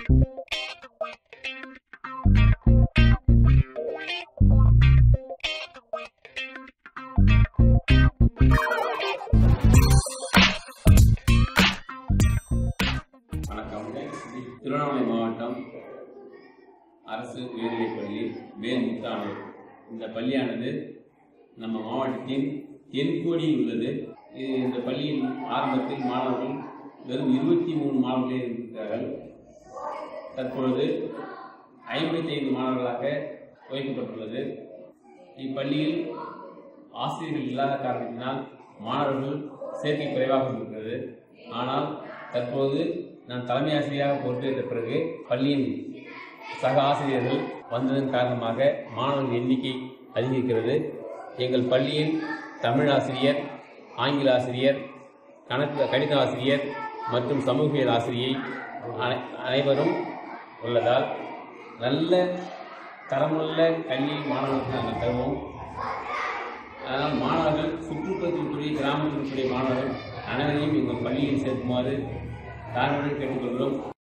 வணக்கம் திருவண்ணாமலை மாவட்டம் அரசு உயர்நிலைப்பள்ளி வேல் முத்தானூர் இந்த பள்ளியானது நம்ம மாவட்டத்தின் தென்கோடியில் உள்ளது இது இந்த பள்ளியின் ஆரம்பத்தில் மாணவர்கள் வெறும் இருபத்தி மூணு மாணவர்களே இருக்கிறார்கள் தற்பொழுது ஐம்பத்தி ஐந்து மாணவர்களாக உயர்த்தப்பட்டுள்ளது இப்பள்ளியில் ஆசிரியர்கள் இல்லாத காரணத்தினால் மாணவர்கள் சேர்க்கை குறைவாக இருக்கிறது ஆனால் தற்போது நான் தலைமை ஆசிரியராக பொறுப்பேற்ற பிறகு பள்ளியின் சக ஆசிரியர்கள் வந்ததன் காரணமாக மாணவர்கள் எண்ணிக்கை அதிகரிக்கிறது எங்கள் பள்ளியில் தமிழ் ஆசிரியர் ஆங்கில ஆசிரியர் கணக்கு கணித ஆசிரியர் மற்றும் சமூகவியல் ஆசிரியை அனை- அனைவரும் உள்ளதால் நல்ல தரமுள்ள கல்வி மாணவர்களுக்கு நாங்கள் தருவோம் அதனால் மாணவர்கள் சுற்றுப்புறத்திற்குரிய கிராமத்திற்குரிய மாணவர்கள் அனைவரையும் எங்கள் பள்ளியில் சேர்க்குமாறு தாழ்வுடன் கேட்டுக்கொள்கிறோம்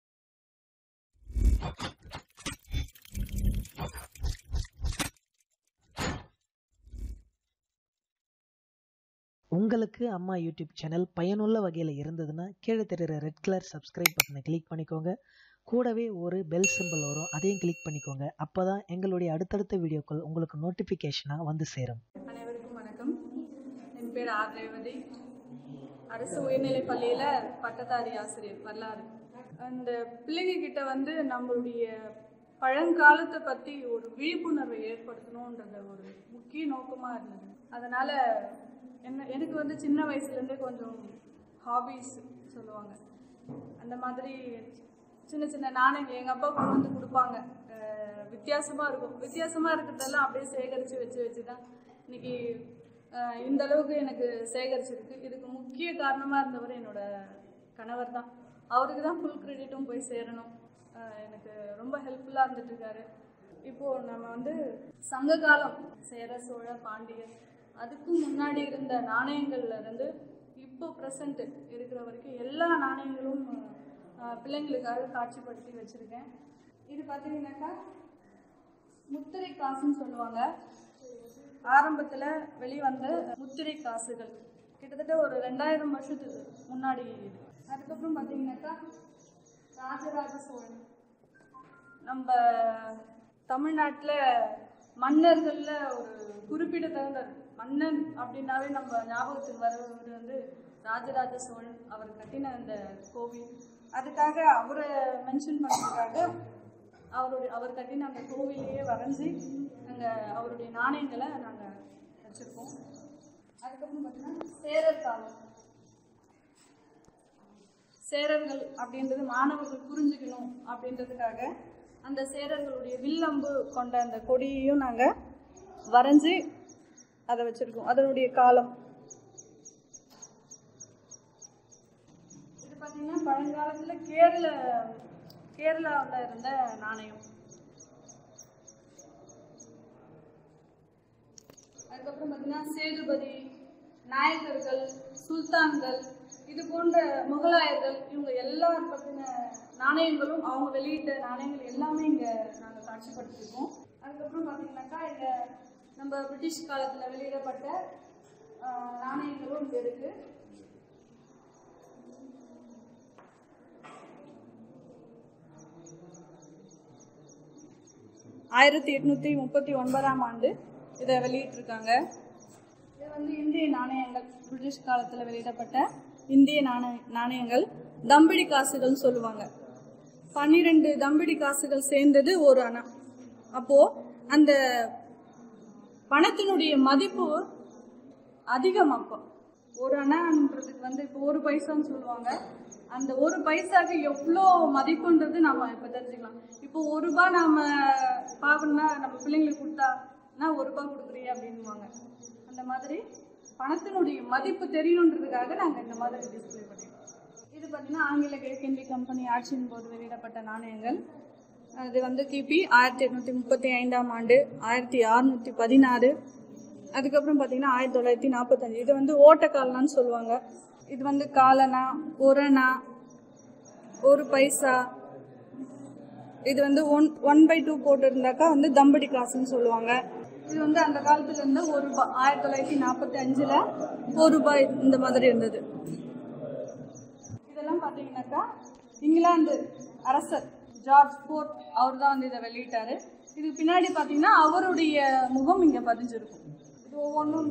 உங்களுக்கு அம்மா யூடியூப் சேனல் பயனுள்ள வகையில் இருந்ததுன்னா கீழே தெரியுற ரெட் கலர் சப்ஸ்கிரைப் பட்டனை கிளிக் பண்ணிக்கோங்க கூடவே ஒரு பெல் சிம்பிள் வரும் அதையும் கிளிக் பண்ணிக்கோங்க அப்போ தான் எங்களுடைய அடுத்தடுத்த வீடியோக்கள் உங்களுக்கு நோட்டிஃபிகேஷனாக வந்து சேரும் அனைவருக்கும் வணக்கம் என் பேர் ஆர் ரேவதி அரசு உயர்நிலைப் பள்ளியில் பட்டதாரி ஆசிரியர் வரலாறு அந்த பிள்ளைங்க கிட்ட வந்து நம்மளுடைய பழங்காலத்தை பற்றி ஒரு விழிப்புணர்வை ஏற்படுத்தணுன்றது ஒரு முக்கிய நோக்கமாக இருந்தது அதனால் என்ன எனக்கு வந்து சின்ன வயசுலேருந்தே கொஞ்சம் ஹாபீஸ் சொல்லுவாங்க அந்த மாதிரி சின்ன சின்ன நாணயங்கள் எங்கள் அப்பா கொண்டு வந்து கொடுப்பாங்க அஹ் வித்தியாசமா இருக்கும் வித்தியாசமா இருக்கிறதெல்லாம் அப்படியே சேகரித்து வச்சு வச்சு தான் இன்னைக்கு அஹ் இந்த அளவுக்கு எனக்கு சேகரிச்சிருக்கு இதுக்கு முக்கிய காரணமாக இருந்தவர் என்னோட கணவர் தான் அவருக்கு தான் ஃபுல் கிரெடிட்டும் போய் சேரணும் அஹ் எனக்கு ரொம்ப ஹெல்ப்ஃபுல்லாக இருந்துட்டு இருக்காரு இப்போது நம்ம வந்து சங்க காலம் சேர சோழ பாண்டியர் அதுக்கும் முன்னாடி இருந்த நாணயங்கள்ல இருந்து இப்போ ப்ரெசண்ட் இருக்கிற வரைக்கும் எல்லா நாணயங்களும் அஹ், பிள்ளைங்களுக்காக காட்சிப்படுத்தி வச்சுருக்கேன் இது பார்த்தீங்கன்னாக்கா முத்திரை காசுன்னு சொல்லுவாங்க ஆரம்பத்தில் வெளிவந்த முத்திரை காசுகள் கிட்டத்தட்ட ஒரு ரெண்டாயிரம் வருஷத்துக்கு முன்னாடி இது அதுக்கப்புறம் பார்த்தீங்கன்னாக்கா ராஜராஜ சோழன் நம்ம தமிழ்நாட்டில் மன்னர்களில் ஒரு குறிப்பிடத்தகுந்த மன்னன் அப்படின்னாவே நம்ம ஞாபகத்துக்கு வருவது வந்து ராஜராஜ சோழன் அவர் கட்டின அந்த கோவில் அதுக்காக அவரை மென்ஷன் பண்ணுறதுக்காக அவருடைய அவர் கட்டின அந்த கோவிலையே வரைஞ்சி நாங்கள் அவருடைய நாணயங்களை நாங்கள் வச்சுருக்கோம் அதுக்கப்புறம் பார்த்தீங்கன்னா சேரர் காலம் சேரர்கள் அப்படின்றது மாணவர்கள் புரிஞ்சுக்கணும் அப்படின்றதுக்காக அந்த சேரர்களுடைய வில்லம்பு கொண்ட அந்த கொடியையும் நாங்கள் வரைஞ்சி அதை வச்சுருக்கோம் அதனுடைய காலம் இது பார்த்தீங்கன்னா பழங்காலத்தில் கேரள கேரளாவில் இருந்த நாணயம் அதுக்கப்புறம் பார்த்தீங்கன்னா சேதுபதி நாயக்கர்கள் சுல்தான்கள் இது போன்ற முகலாயர்கள் இவங்க எல்லாரும் பற்றின நாணயங்களும் அவங்க வெளியிட்ட நாணயங்கள் எல்லாமே இங்கே நாங்கள் காட்சிப்படுத்தியிருக்கோம் அதுக்கப்புறம் பார்த்தீங்கன்னாக்கா இங்கே நம்ம பிரிட்டிஷ் காலத்தில் வெளியிடப்பட்ட ஆஹ், நாணயங்களும் இங்கே இருக்குது ஆயிரத்தி எட்நூற்றி முப்பத்தி ஒன்பதாம் ஆண்டு இதை வெளியிட்டிருக்காங்க இது வந்து இந்திய நாணயங்கள் பிரிட்டிஷ் காலத்தில் வெளியிடப்பட்ட இந்திய நாணய நாணயங்கள் தம்பிடி காசுகள்னு சொல்லுவாங்க பன்னிரெண்டு தம்பிடி காசுகள் சேர்ந்தது ஒரு அணா அப்போது அந்த பணத்தினுடைய மதிப்பு அதிகம் அப்போ ஒரு அணான்றதுக்கு வந்து இப்போ ஒரு பைசான்னு சொல்லுவாங்க அந்த ஒரு பைசாக்கு எவ்வளோ மதிப்புன்றது நம்ம இப்போ தெரிஞ்சுக்கலாம் இப்போ ஒரு ரூபாய் நாம பார்க்கணும்னா நம்ம பிள்ளைங்களுக்கு கொடுத்தானா ஒரு ரூபாய் கொடுக்குறியா அப்படின்வாங்க அந்த மாதிரி பணத்தினுடைய மதிப்பு தெரியணுன்றதுக்காக நாங்கள் இந்த மாதிரி டிஸ்பிளே பண்ணிருக்கோம் இது பார்த்தீங்கன்னா ஆங்கில கிழக்கிந்தி கம்பெனி ஆட்சியின் போது வெளியிடப்பட்ட நாணயங்கள் அது வந்து கிபி ஆயிரத்தி எட்நூற்றி முப்பத்தி ஐந்தாம் ஆண்டு ஆயிரத்தி அறுநூற்றி பதினாறு அதுக்கப்புறம் பார்த்தீங்கன்னா ஆயிரத்தி தொள்ளாயிரத்தி நாற்பத்தஞ்சு இது வந்து ஓட்டக்கால்னான்னு சொல்லுவாங்க இது வந்து காலனா ஒரணா ஒரு பைசா இது வந்து ஒன் ஒன் பை டூ போட்டிருந்தாக்கா வந்து தம்படி காசுன்னு சொல்லுவாங்க இது வந்து அந்த காலத்துல இருந்து ஒரு ரூபாய் ஆயிரத்தி தொள்ளாயிரத்தி நாற்பத்தி அஞ்சுல ஒரு ரூபாய் இந்த மாதிரி இருந்தது இதெல்லாம் பார்த்தீங்கன்னாக்கா இங்கிலாந்து அரசர் ஜார்ஜ் ஃபோர்ட் அவர் தான் வந்து இதை வெளியிட்டாரு இதுக்கு பின்னாடி பார்த்தீங்கன்னா அவருடைய முகம் இங்கே பதிஞ்சிருக்கும் இது ஒவ்வொன்றும்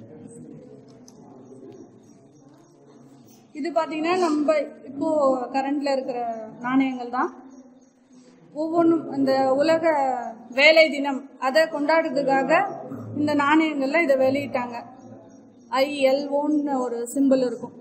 இது பார்த்தீங்கன்னா நம்ம இப்போ கரண்ட்ல இருக்கிற நாணயங்கள் தான் ஒவ்வொன்றும் இந்த உலக வேலை தினம் அதை கொண்டாடுறதுக்காக இந்த நாணயங்கள்ல இதை வெளியிட்டாங்க ஐஎல்ஓன்னு ஒரு சிம்பிள் இருக்கும்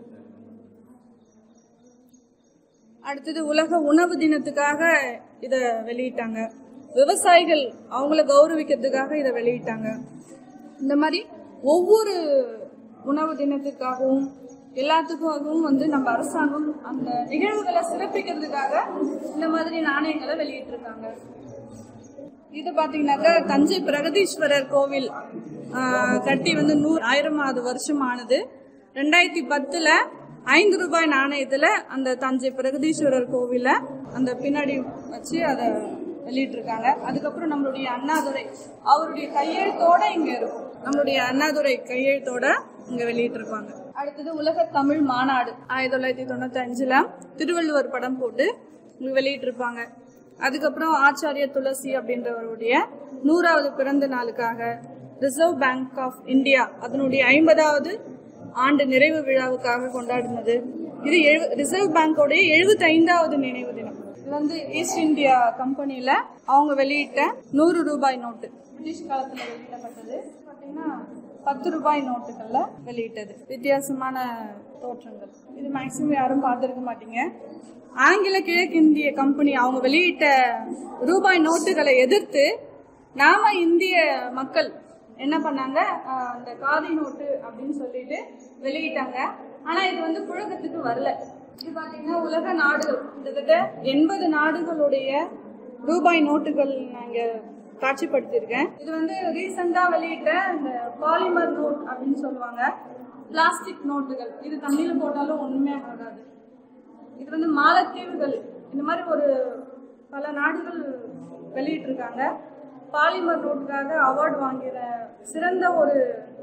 அடுத்தது உலக உணவு தினத்துக்காக இதை வெளியிட்டாங்க விவசாயிகள் அவங்கள கௌரவிக்கிறதுக்காக இதை வெளியிட்டாங்க இந்த மாதிரி ஒவ்வொரு உணவு தினத்துக்காகவும் எல்லாத்துக்காகவும் வந்து நம்ம அரசாங்கம் அந்த நிகழ்வுகளை சிறப்பிக்கிறதுக்காக இந்த மாதிரி நாணயங்களை வெளியிட்டிருக்காங்க இது பாத்தீங்கன்னாக்கா தஞ்சை பிரகதீஸ்வரர் கோவில் ஆஹ், கட்டி வந்து நூறு ஆயிரமாவது வருஷம் ஆனது ரெண்டாயிரத்தி பத்துல ஐந்து ரூபாய் நாணயத்துல அந்த தஞ்சை பிரகதீஸ்வரர் கோவில அந்த பின்னாடி வச்சு அதை வெளியிட்டிருக்காங்க அதுக்கப்புறம் நம்மளுடைய அண்ணாதுரை அவருடைய கையெழுத்தோட இங்க இருக்கும் நம்மளுடைய அண்ணாதுரை கையெழுத்தோட இங்க வெளியிட்டிருப்பாங்க அடுத்தது உலக தமிழ் மாநாடு ஆயிரத்தி தொள்ளாயிரத்தி தொண்ணூத்தி அஞ்சுல திருவள்ளுவர் படம் போட்டு இங்க வெளியிட்டிருப்பாங்க அதுக்கப்புறம் ஆச்சாரிய துளசி அப்படின்றவருடைய நூறாவது பிறந்த நாளுக்காக ரிசர்வ் பேங்க் ஆஃப் இந்தியா அதனுடைய ஐம்பதாவது ஆண்டு நிறைவு விழாவுக்காக கொண்டாடினது இது எழு- ரிசர்வ் பேங்கோடைய எழுபத்தி ஐந்தாவது நினைவு தினம் இது வந்து ஈஸ்ட் இந்தியா கம்பெனில அவங்க வெளியிட்ட நூறு ரூபாய் நோட்டு பிரிட்டிஷ் காலத்துல வெளியிடப்பட்டது பாத்தீங்கன்னா பத்து ரூபாய் நோட்டுகள்ல வெளியிட்டது வித்தியாசமான தோற்றங்கள் இது மேக்சிமம் யாரும் பார்த்திருக்க மாட்டீங்க ஆங்கில கிழக்கிந்திய கம்பெனி அவங்க வெளியிட்ட ரூபாய் நோட்டுகளை எதிர்த்து நாம இந்திய மக்கள் என்ன பண்ணாங்க ஆஹ் அந்த காதி நோட்டு அப்படின்னு சொல்லிட்டு வெளியிட்டாங்க ஆனா இது வந்து புழக்கத்துக்கு வரல இது பாத்தீங்கன்னா உலக நாடுகள் கிட்டத்தட்ட எண்பது நாடுகளுடைய ரூபாய் நோட்டுகள் நான் இங்க காட்சிப்படுத்தியிருக்கேன் இது வந்து ரீசெண்டா வெளியிட்ட இந்த பாலிமர் நோட் அப்படின்னு சொல்லுவாங்க பிளாஸ்டிக் நோட்டுகள் இது தமிழ்ல போட்டாலும் ஒண்ணுமே ஆகாது இது வந்து மாலத்தீவுகள் இந்த மாதிரி ஒரு பல நாடுகள் வெளியிட்டிருக்காங்க பாலிமர் நோட்டுக்காக அவார்டு வாங்கிற சிறந்த ஒரு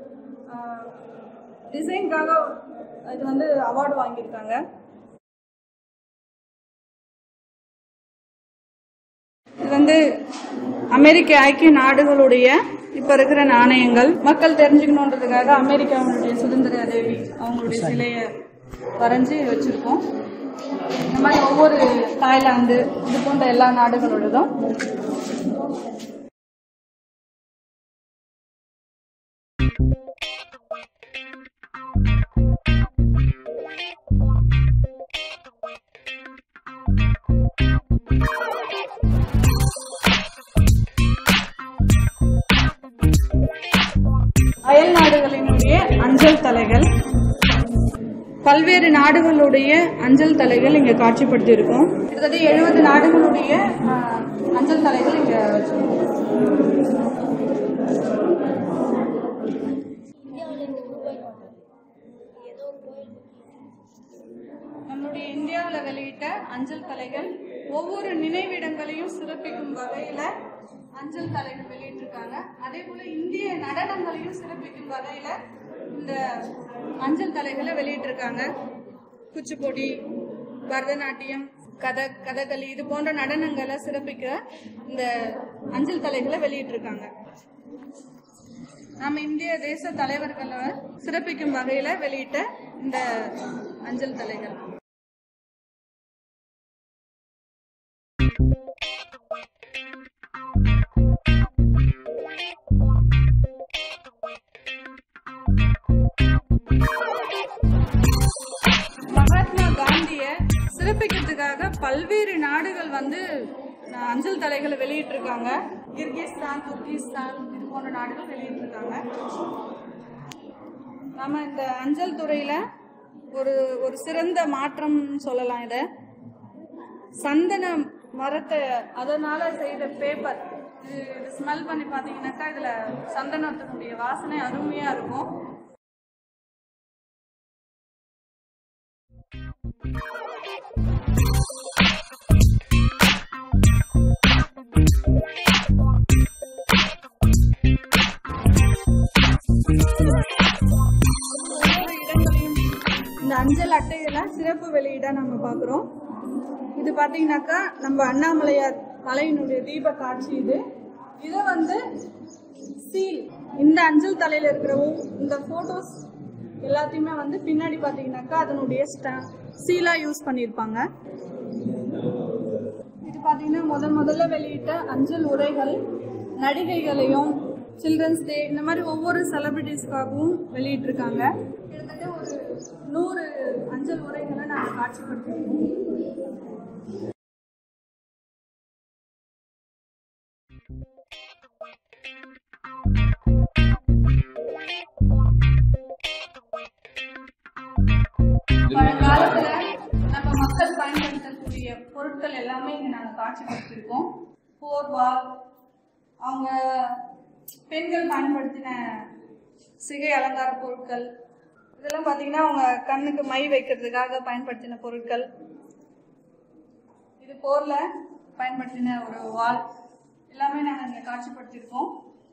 டிசைனுக்காக இது வந்து அவார்டு வாங்கியிருக்காங்க இது வந்து அமெரிக்க ஐக்கிய நாடுகளுடைய இப்ப இருக்கிற நாணயங்கள் மக்கள் தெரிஞ்சுக்கணுன்றதுக்காக அமெரிக்காவுடைய சுதந்திர தேவி அவங்களுடைய சிலையை வரைஞ்சி வச்சிருக்கோம் இந்த மாதிரி ஒவ்வொரு தாய்லாந்து இது போன்ற எல்லா நாடுகளோடதும் அயல் நாடுகளினுடைய அஞ்சல் தலைகள் பல்வேறு நாடுகளுடைய அஞ்சல் தலைகள் இங்க காட்சிப்படுத்தி இருக்கோம் கிட்டத்தட்ட எழுபது நாடுகளுடைய ஆஹ், அஞ்சல் தலைகள் இங்க வச்சிருக்கோம் நம்மளுடைய இந்தியாவில் வெளியிட்ட அஞ்சல் தலைகள் ஒவ்வொரு நினைவிடங்களையும் சிறப்பிக்கும் வகையில அஞ்சல் தலைகள் வெளியிட்டிருக்காங்க அதே போல இந்திய நடனங்களையும் சிறப்பிக்கும் வகையில இந்த அஞ்சல் தலைகளை வெளியிட்டிருக்காங்க குச்சிப்புடி பரதநாட்டியம் கதக் கதகளி இது போன்ற நடனங்களை சிறப்பிக்க இந்த அஞ்சல் தலைகளை வெளியிட்டிருக்காங்க நம்ம இந்திய தேச தலைவர்களை சிறப்பிக்கும் வகையில வெளியிட்ட இந்த அஞ்சல் தலைகள் மகாத்மா காந்திய சிறப்பிக்கிறதுக்காக பல்வேறு நாடுகள் வந்து அஹ், அஞ்சல் தலைகளை வெளியிட்டிருக்காங்க கிர்கிஸ்தான் துர்கிஸ்தான் இது போன்ற நாடுகள் வெளியிட்டிருக்காங்க நாம இந்த அஞ்சல் துறையில ஒரு ஒரு சிறந்த மாற்றம் சொல்லலாம் இத சந்தன மரத்தை அதனால செய்த பேப்பர் இது ஸ்மெல் பண்ணி பார்த்தீங்கன்னாக்கா இதுல சந்தனத்தினுடைய வாசனை அருமையா இருக்கும் இந்த அஞ்சல் அட்டைகளை சிறப்பு வெளியீடா நம்ம பார்க்குறோம் இது பார்த்தீங்கன்னாக்கா நம்ம அண்ணாமலையார் மலையினுடைய தீப காட்சி இது இதை வந்து சீல் இந்த அஞ்சல் தலையில இருக்கிற ஒவ்- இந்த போட்டோஸ் எல்லாத்தையுமே வந்து பின்னாடி பார்த்தீங்கன்னாக்கா அதனுடைய ஸ்டா சீலா யூஸ் பண்ணியிருப்பாங்க இது பார்த்தீங்கன்னா முதல் முதல்ல வெளியிட்ட அஞ்சல் உரைகள் நடிகைகளையும் சில்ட்ரன்ஸ் டே இந்த மாதிரி ஒவ்வொரு செலிபிரிட்டிஸ்க்காகவும் வெளியிட்டிருக்காங்க கிட்டத்தட்ட ஒரு நூறு அஞ்சல் உரைகளை நாங்கள் காட்சிப்படுத்திருக்கோம் பழங்காலத்துல நம்ம மக்கள் பயன்படுத்தக்கூடிய பொருட்கள் எல்லாமே இங்க நாங்க காட்சிப்படுத்திருக்கோம் போர்வா அவங்க பெண்கள் பயன்படுத்தின சிகை அலங்கார பொருட்கள் இதெல்லாம் பாத்தீங்கன்னா அவங்க கண்ணுக்கு மை வைக்கிறதுக்காக பயன்படுத்தின பொருட்கள் இது போர்ல பயன்படுத்தின ஒரு வாள் எல்லாமே நாங்க இங்க காட்சிப்படுத்தியிருக்கோம்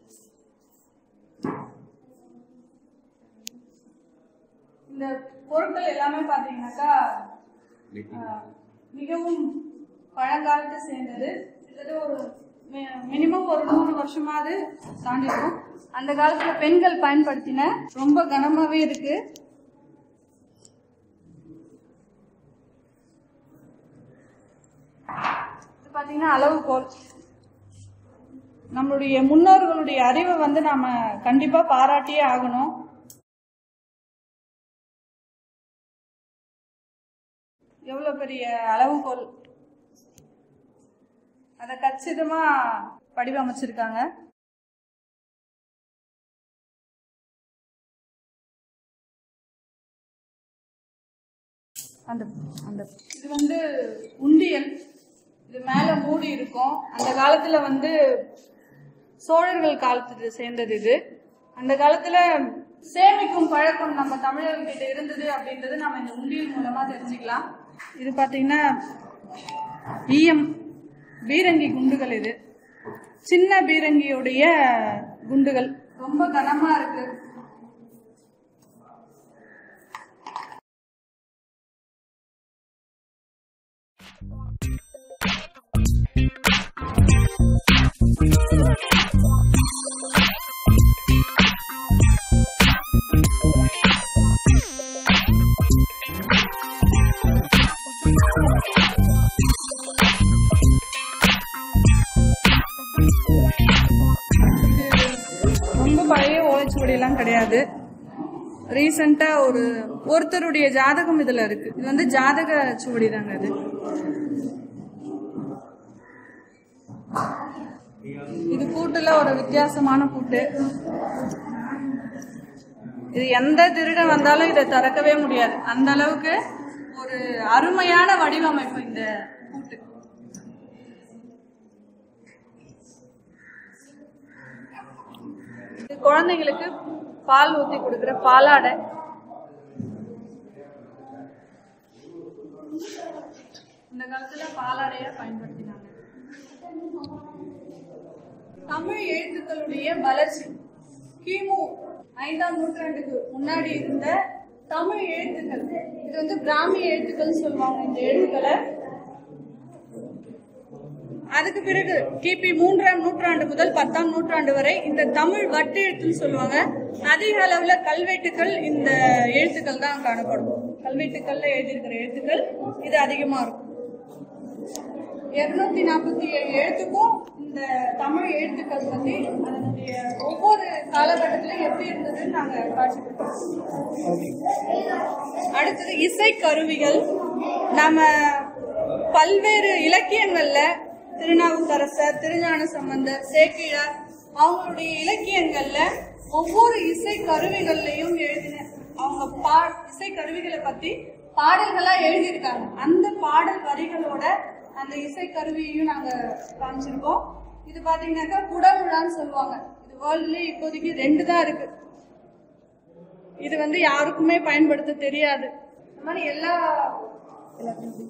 இந்த பொருட்கள் எல்லாமே பாத்தீங்கன்னாக்கா ஆஹ், மிகவும் பழங்காலத்தை சேர்ந்தது கிட்டத்தட்ட ஒரு மினிமம் ஒரு நூறு வருஷமாவது தாண்டி இருக்கும் அந்த காலத்துல பெண்கள் பயன்படுத்தின ரொம்ப கனமாவே இருக்கு இது பாத்தீங்கன்னா அளவுகோல் நம்மளுடைய முன்னோர்களுடைய அறிவை வந்து நாம கண்டிப்பா பாராட்டியே ஆகணும் எவ்வளவு பெரிய அளவுகோல் அதை கச்சிதமா வடிவமைச்சிருக்காங்க அந்த அந்த இது வந்து உண்டியல் இது மேல மூடி இருக்கும் அந்த காலத்துல வந்து சோழர்கள் காலத்துக்கு சேர்ந்தது இது அந்த காலத்துல சேமிக்கும் பழக்கம் நம்ம தமிழர்கிட்ட இருந்தது அப்படின்றது நம்ம இந்த உண்டியல் மூலமா தெரிஞ்சுக்கலாம் இது பாத்தீங்கன்னா ஈயம் பீரங்கி குண்டுகள் இது சின்ன பீரங்கியுடைய குண்டுகள் ரொம்ப கனமா இருக்கு ரொம்ப பழைய ஓலைச்சுவடியெல்லாம் கிடையாது ரீசெண்டா ஒரு ஒருத்தருடைய ஜாதகம் இதுல இருக்கு இது வந்து ஜாதக சுவடி தாங்க இது இது பூட்டுல ஒரு வித்தியாசமான பூட்டு இது எந்த திருடன் வந்தாலும் இதை திறக்கவே முடியாது அந்த அளவுக்கு ஒரு அருமையான வடிவமைப்பு இந்த பூட்டு இது குழந்தைங்களுக்கு பால் ஊத்தி கொடுக்கிற பாலாடை இந்த காலத்துல பாலாடையா பயன்படுத்தினாங்க தமிழ் எழுத்துக்களுடைய வளர்ச்சி கிமு ஐந்தாம் நூற்றாண்டுக்கு முன்னாடி இருந்த தமிழ் எழுத்துக்கள் இது வந்து பிராமி எழுத்துக்கள் சொல்லுவாங்க இந்த எழுத்துக்களை அதுக்கு பிறகு கிபி மூன்றாம் நூற்றாண்டு முதல் பத்தாம் நூற்றாண்டு வரை இந்த தமிழ் வட்டெழுத்துன்னு சொல்லுவாங்க அதிக அளவுல கல்வெட்டுக்கள் இந்த எழுத்துக்கள் தான் காணப்படும் கல்வெட்டுக்கள்ல எழுதியிருக்கிற எழுத்துக்கள் இது அதிகமா இருக்கும் இருநூத்தி நாற்பத்தி ஏழு எழுத்துக்கும் இந்த தமிழ் எழுத்துக்கள் பத்தி அதனுடைய ஒவ்வொரு காலகட்டத்திலும் எப்படி இருந்ததுன்னு நாங்க காட்சிப்படுத்தோம் அடுத்தது இசை கருவிகள் நாம பல்வேறு இலக்கியங்கள்ல திருநாவுக்கரசர் திருஞான சம்பந்தர் சேக்கிழார் அவங்களுடைய இலக்கியங்கள்ல ஒவ்வொரு இசை கருவிகள்லையும் எழுதின அவங்க பா இசை கருவிகளை பத்தி பாடல்களா எழுதியிருக்காங்க அந்த பாடல் வரிகளோட அந்த இசை கருவியையும் நாங்க காமிச்சிருக்கோம் இது பாத்தீங்கன்னாக்கா குடமுழான்னு சொல்லுவாங்க இது வேர்ல்ட்லயே இப்போதைக்கு ரெண்டு தான் இருக்கு இது வந்து யாருக்குமே பயன்படுத்த தெரியாது இந்த மாதிரி எல்லா எல்லாத்தையும்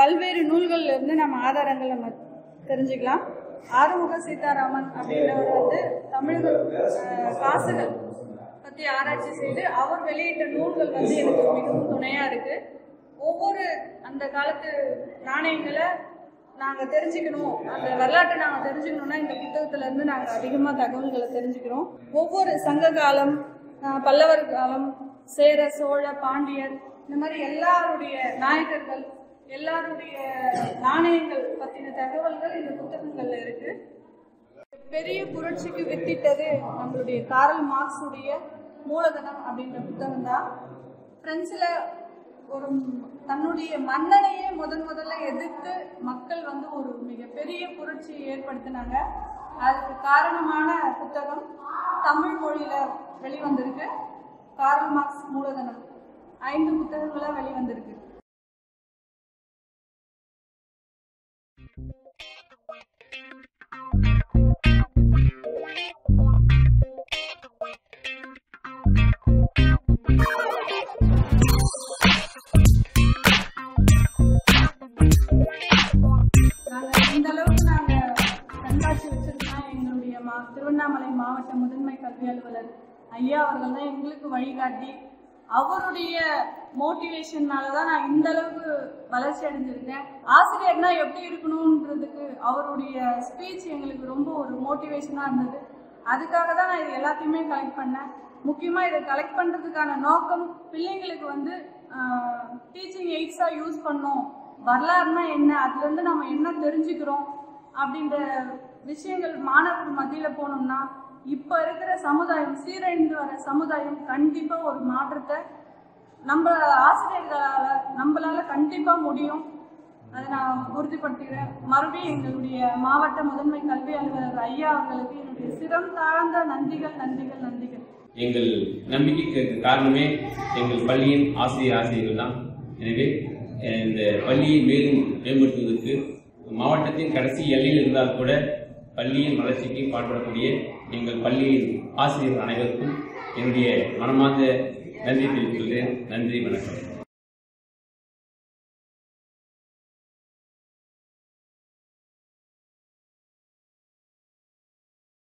பல்வேறு நூல்கள்ல இருந்து நம்ம ஆதாரங்கள் நம்ம தெரிஞ்சுக்கலாம் ஆறுமுக சீதாராமன் அப்படின்றவர் வந்து தமிழக அஹ், காசுகள் பத்தி ஆராய்ச்சி செய்து அவர் வெளியிட்ட நூல்கள் வந்து எனக்கு மிகவும் துணையா இருக்கு ஒவ்வொரு அந்த காலத்து நாணயங்களை நாங்க தெரிஞ்சுக்கணும் அந்த வரலாற்றை நாங்க தெரிஞ்சுக்கணும்னா இந்த புத்தகத்துல இருந்து நாங்க அதிகமா தகவல்களை தெரிஞ்சுக்கிறோம் ஒவ்வொரு சங்க காலம் அஹ், பல்லவர் காலம் சேர சோழ பாண்டியர் இந்த மாதிரி எல்லாருடைய நாயக்கர்கள் எல்லாருடைய நாணயங்கள் பத்தின தகவல்கள் இந்த புத்தகங்கள்ல இருக்கு பெரிய புரட்சிக்கு வித்திட்டது நம்மளுடைய காரல் மார்க்ஸுடைய மூலதனம் அப்படின்ற புத்தகம் தான் பிரெஞ்சில் ஒரு தன்னுடைய மன்னனையே முதன் முதல்ல எதிர்த்து மக்கள் வந்து ஒரு மிகப்பெரிய புரட்சியை ஏற்படுத்தினாங்க அதுக்கு காரணமான புத்தகம் தமிழ் மொழியில வெளிவந்திருக்கு காரல் மார்க்ஸ் மூலதனம் ஐந்து புத்தகங்களா வெளிவந்திருக்கு நாங்க இந்த அளவுக்கு நாங்க கண்காட்சி வச்சிருக்கோம்னா எங்களுடைய மா திருவண்ணாமலை மாவட்ட முதன்மை கல்வி அலுவலர் ஐயா அவர்கள் தான் எங்களுக்கு வழிகாட்டி அவருடைய மோட்டிவேஷன்னால தான் நான் இந்த அளவுக்கு வளர்ச்சி அடைஞ்சிருக்கேன் ஆசிரியர்னா எப்படி இருக்கணுன்றதுக்கு அவருடைய ஸ்பீச் எங்களுக்கு ரொம்ப ஒரு மோட்டிவேஷனாக இருந்தது அதுக்காக தான் நான் இது எல்லாத்தையுமே கலெக்ட் பண்ணேன் முக்கியமாக இதை கலெக்ட் பண்ணுறதுக்கான நோக்கம் பிள்ளைங்களுக்கு வந்து டீச்சிங் எய்ட்ஸாக யூஸ் பண்ணோம் வரலாறுனா என்ன அதுலேருந்து நம்ம என்ன தெரிஞ்சுக்கிறோம் அப்படின்ற விஷயங்கள் மாணவர்கள் மத்தியில் போனோம்னா இப்போ இருக்கிற சமுதாயம் சீரழிந்து வர சமுதாயம் கண்டிப்பாக ஒரு மாற்றத்தை நம்ம ஆசிரியர்களால் நம்மளால கண்டிப்பாக முடியும் அதை நான் உறுதிப்படுத்துகிறேன் மறுபடியும் எங்களுடைய மாவட்ட முதன்மை கல்வி அலுவலர் ஐயா அவர்களுக்கு என்னுடைய சிரம் தாழ்ந்த நன்றிகள் நன்றிகள் நன்றிகள் எங்கள் நம்பிக்கைக்கு காரணமே எங்கள் பள்ளியின் ஆசிரியர் ஆசிரியர்கள் தான் எனவே அஹ், இந்த பள்ளியை மேலும் மேம்படுத்துவதற்கு மாவட்டத்தின் கடைசி எல்லையில் இருந்தால் கூட பள்ளியின் வளர்ச்சிக்கு பாடுபடக்கூடிய எங்கள் பள்ளியின் ஆசிரியர்கள் அனைவருக்கும் என்னுடைய மனமார்ந்த நன்றி தெரிவித்துள்ளேன் நன்றி வணக்கம்